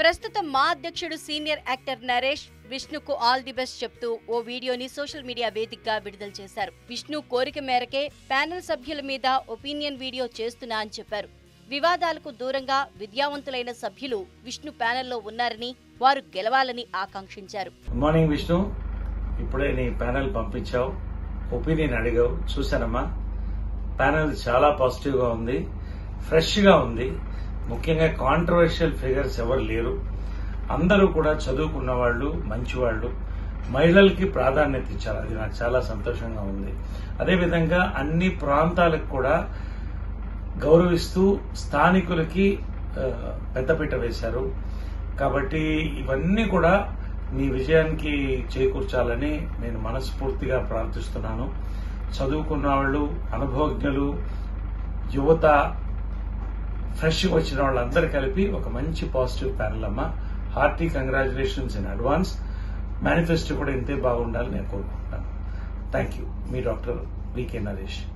ప్రస్తుతం మా అధ్యక్షుడు సీనియర్ యాక్టర్ నరేష్ విష్ణుకు ఆల్ ది బెస్ట్ చెప్తూ ఓ వీడియోని సోషల్ మీడియా వేదికగా విడుదల చేశారు విష్ణు కోరిక మేరకే ప్యానెల్ సభ్యుల మీద ఒపీనియన్ వీడియో చేస్తున్నా అని చెప్పారు వివాదాలకు దూరంగా విద్యావంతులైన సభ్యులు విష్ణు ప్యానెల్లో ఉన్నారని వారు గెలవాలని ఆకాంక్షించారు గుడ్ మార్నింగ్ విష్ణు ఇప్పుడే నీ ప్యానెల్ పంపించావు ఒపీనియన్ అడిగావు చూశానమ్మా ప్యానెల్ చాలా పాజిటివ్ గా ఉంది ఫ్రెష్ గా ఉంది ముఖ్యంగా కాంట్రవర్షియల్ ఫిగర్స్ ఎవరు లేరు అందరూ కూడా చదువుకున్న వాళ్ళు మంచి వాళ్ళు మహిళలకి ప్రాధాన్యత ఇచ్చారు అది నాకు చాలా సంతోషంగా ఉంది అదేవిధంగా అన్ని ప్రాంతాలకు కూడా గౌరవిస్తూ స్థానికులకి ఆ, పెద్దపీట వేశారు కాబట్టి ఇవన్నీ కూడా మీ విజయానికి చేకూర్చాలని నేను మనస్ఫూర్తిగా ప్రార్థిస్తున్నాను చదువుకున్న వాళ్ళు అనుభవజ్ఞులు యువత ఫ్రెష్ వచ్చిన వాళ్ళందరూ కలిపి ఒక మంచి పాజిటివ్ ప్యానల్ అమ్మ hearty congratulations in advance manifesto కూడా ఇంతే బాగుండాలని నేను కోరుకుంటున్నాను థ్యాంక్ యూ మీ డాక్టర్ వికే నరేష్